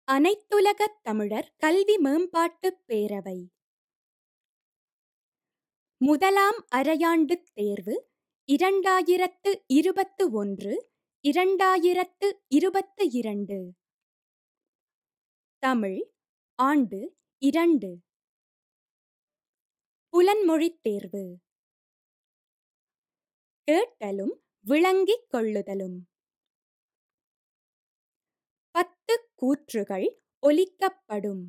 அனைத்துலகத் தமிழர் கல்வி மேம்பாட்டுப் பேரவை முதலாம் அரையாண்டுத் தேர்வு இரண்டாயிரத்து இருபத்து ஒன்று இரண்டாயிரத்து இருபத்து இரண்டு தமிழ் ஆண்டு இரண்டு புலன்மொழித் தேர்வு கேட்டலும் விளங்கிக் கொள்ளுதலும் பத்து கூற்றுகள் ஒலிக்கப்படும்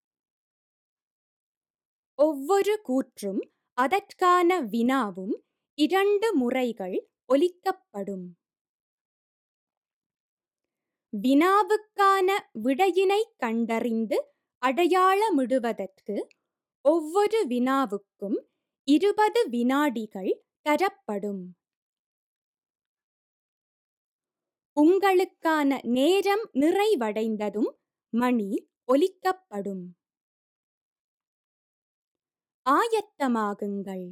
ஒவ்வொரு கூற்றும் அதற்கான வினாவும் இரண்டு முறைகள் ஒலிக்கப்படும் வினாவுக்கான விடையினைக் கண்டறிந்து அடையாளமிடுவதற்கு ஒவ்வொரு வினாவுக்கும் இருபது வினாடிகள் தரப்படும் உங்களுக்கான நேரம் நிறைவடைந்ததும் மணி ஒலிக்கப்படும் ஆயத்தமாகுங்கள்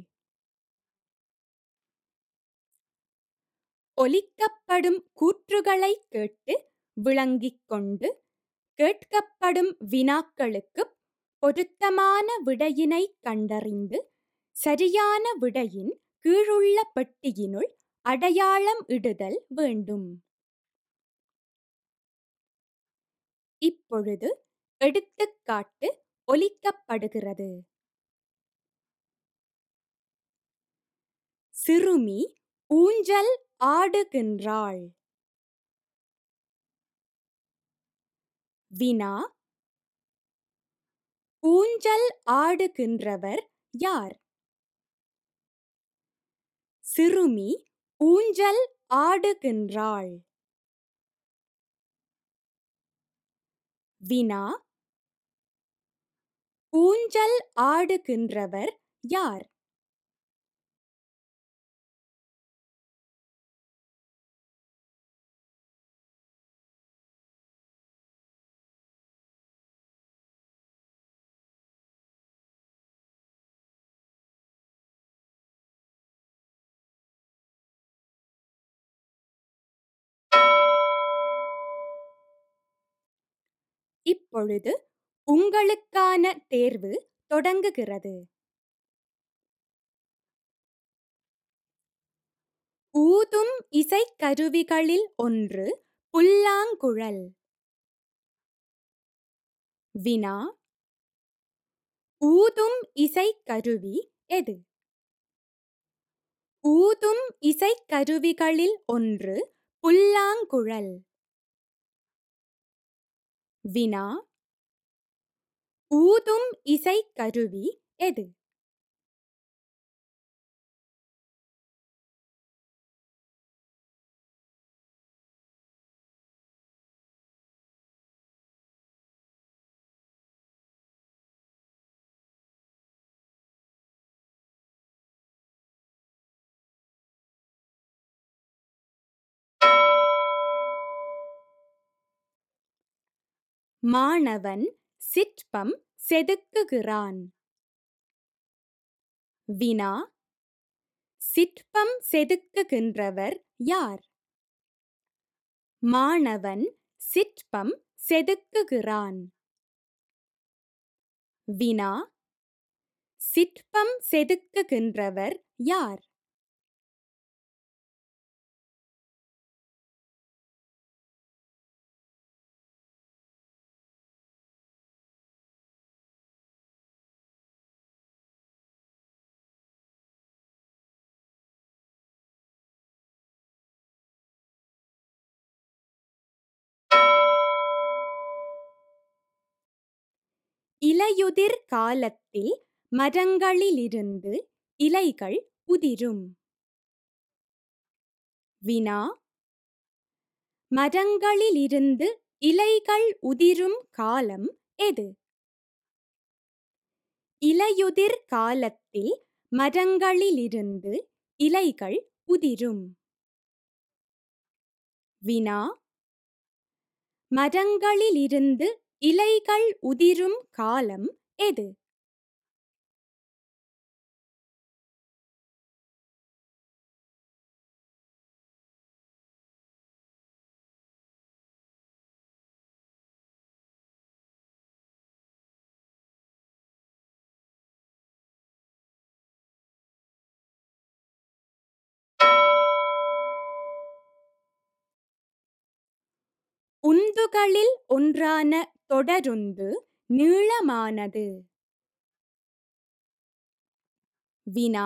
ஒலிக்கப்படும் கூற்றுகளைக் கேட்டு விளங்கிக் கொண்டு கேட்கப்படும் வினாக்களுக்குப் பொருத்தமான விடையினைக் கண்டறிந்து சரியான விடையின் கீழுள்ள பெட்டியினுள் அடையாளம் இடுதல் வேண்டும் இப்பொழுது எடுத்துக்காட்டு ஒலிக்கப்படுகிறது சிறுமி ஊஞ்சல் ஆடுகின்றாள் வினா ஊஞ்சல் ஆடுகின்றவர் யார் சிறுமி ஊஞ்சல் ஆடுகின்றாள் வினா ஊஞ்சல் ஆடுகின்றவர் யார் இப்பொழுது உங்களுக்கான தேர்வு தொடங்குகிறது ஊதும் இசைக்கருவிகளில் ஒன்று புல்லாங்குழல் வினா ஊதும் இசைக்கருவி எது ஊதும் இசைக்கருவிகளில் ஒன்று புல்லாங்குழல் வினா ஊதும் இசைக்கருவி எது மாணவன் சிற்பம் செதுக்குகிறான் வினா சிற்பம் செதுக்குகின்றவர் யார் மாணவன் சிற்பம் செதுக்குகிறான் வினா சிற்பம் செதுக்குகின்றவர் யார் இலையுதிர் காலத்தில் மரங்களிலிருந்து இலைகள் உதிரும் வினா மரங்களிலிருந்து இலைகள் உதிரும் காலம் எது இலையுதிர் காலத்தில் மரங்களிலிருந்து இலைகள் உதிரும் வினா மரங்களிலிருந்து இலைகள் உதிரும் காலம் எது உந்துகளில் ஒன்றான தொடருந்து நீளமானது வினா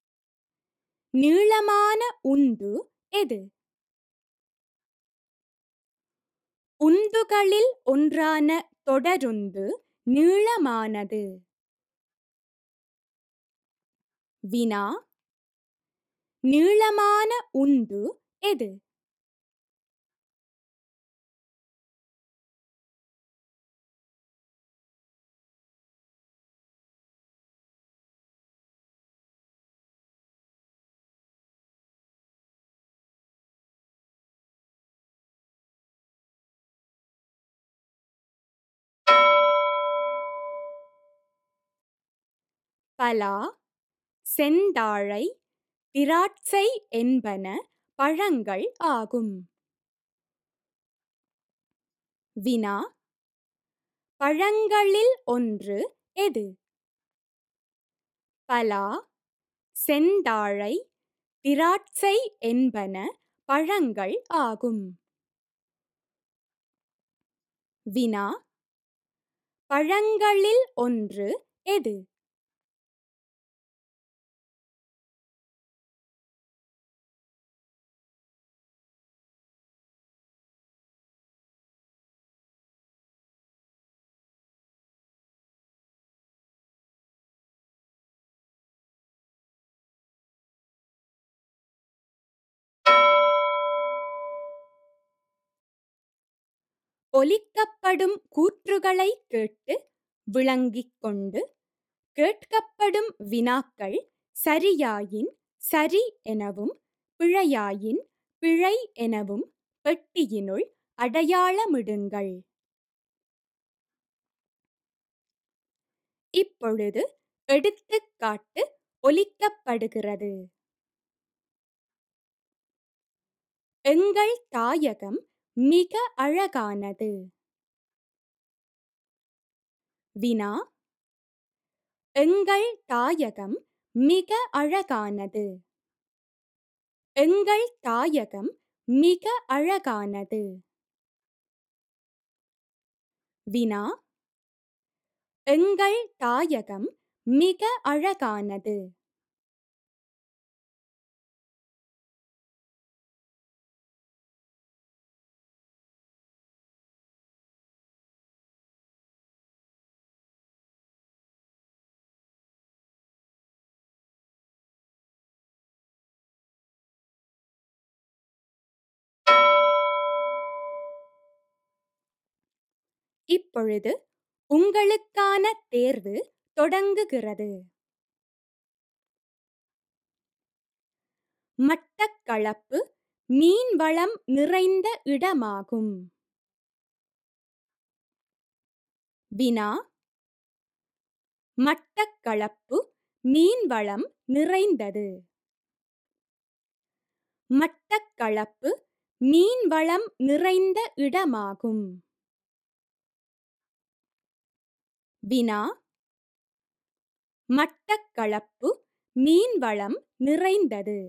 நீளமான உந்து எது உந்துகளில் ஒன்றான தொடருந்து நீளமானது வினா நீளமான உந்து எது பலா செந்தாழை திராட்சை என்பன பழங்கள் ஆகும் வினா பழங்களில் ஒன்று எது பலா செந்தாழை திராட்சை என்பன பழங்கள் ஆகும் வினா பழங்களில் ஒன்று எது ஒலிக்கப்படும் கூற்றுகளை கேட்டு விளங்கிக் கொண்டு கேட்கப்படும் வினாக்கள் சரியாயின் சரி எனவும் பிழையாயின் பிழை எனவும் பெட்டியினுள் அடையாளமிடுங்கள் இப்பொழுது எடுத்துக்காட்டு ஒலிக்கப்படுகிறது எங்கள் தாயகம் மிக அழகானது வினா எங்கள் தாயகம் மிக அழகானது எங்கள் தாயகம் மிக அழகானது வினா எங்கள் தாயகம் மிக அழகானது இப்பொழுது உங்களுக்கான தேர்வு தொடங்குகிறது மட்டக்களப்பு மீன்வளம் நிறைந்த இடமாகும் வினா மட்டக்களப்பு மீன்வளம் நிறைந்தது மட்டக்களப்பு மீன்வளம் நிறைந்த இடமாகும் வினா மட்டக்களப்பு மீன்வளம் நிறைந்தது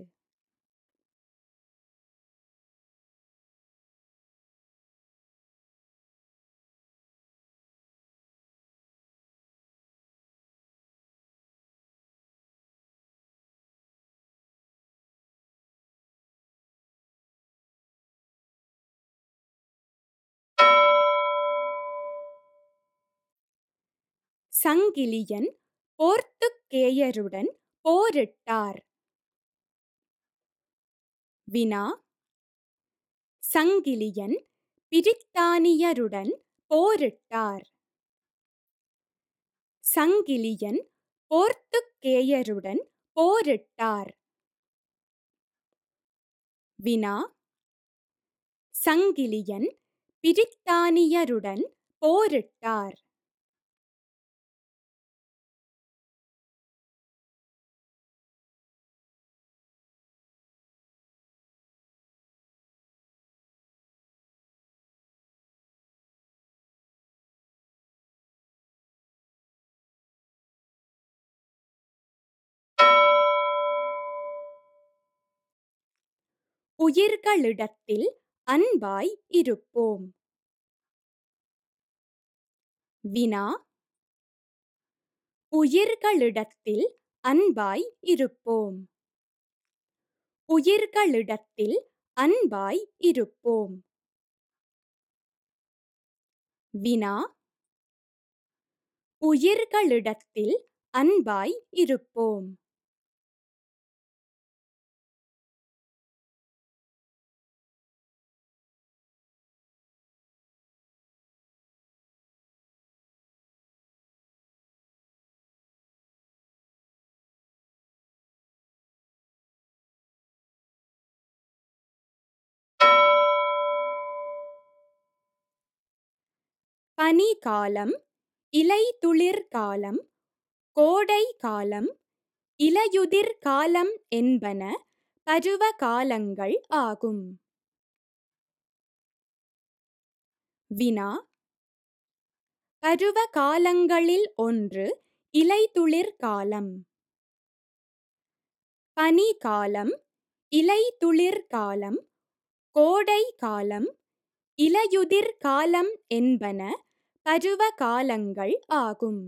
சங்கிலியன் போர்த்துக்கேயருடன் போரிட்டார் வினா சங்கிலியன் பிரித்தானியருடன் போரிட்டார் சங்கிலியன் போர்த்துக்கேயருடன் போரிட்டார் வினா சங்கிலியன் பிரித்தானியருடன் போரிட்டார் உயிர்களிடத்தில் அன்பாய் இருப்போம் வினா உயிர்களிடத்தில் அன்பாய் இருப்போம் உயிர்களிடத்தில் அன்பாய் இருப்போம் வினா உயிர்களிடத்தில் அன்பாய் இருப்போம் பனிகாலம் இலைதுளிர் காலம் கோடை காலம் இலையுதிர் காலம் என்பன பருவ காலங்கள் ஆகும் வினா பருவ காலங்களில் ஒன்று இலைதுளிர் காலம் பனிகாலம் இலைதுளிர் காலம் கோடை காலம் இலையுதிர் காலம் என்பன பருவ காலங்கள் ஆகும்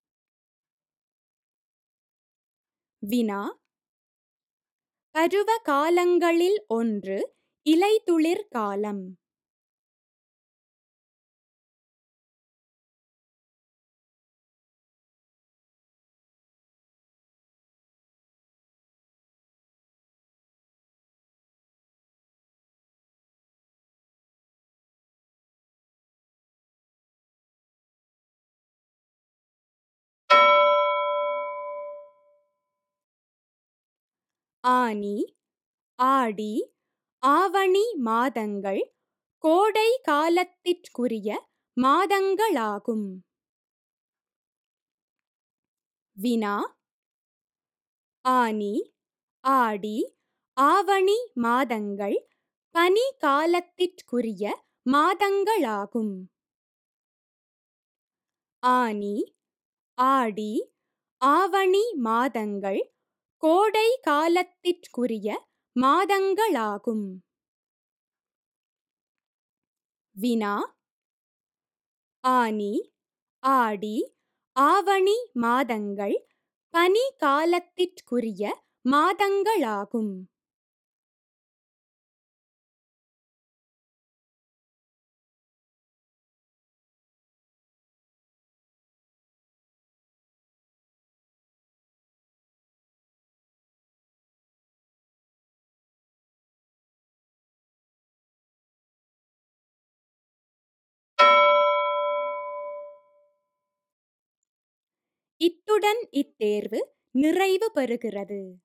வினா பருவ காலங்களில் ஒன்று இலைதுளிர் காலம் ஆனி ஆடி ஆவணி மாதங்கள் கோடை காலத்திற்குரிய மாதங்களாகும் வினா ஆனி ஆடி ஆவணி மாதங்கள் பனி காலத்திற்குரிய மாதங்களாகும் ஆனி ஆடி ஆவணி மாதங்கள் கோடை காலத்திற்குரிய மாதங்களாகும் வினா ஆனி ஆடி ஆவணி மாதங்கள் பனி காலத்திற்குரிய மாதங்களாகும் இத்துடன் இத்தேர்வு நிறைவு பெறுகிறது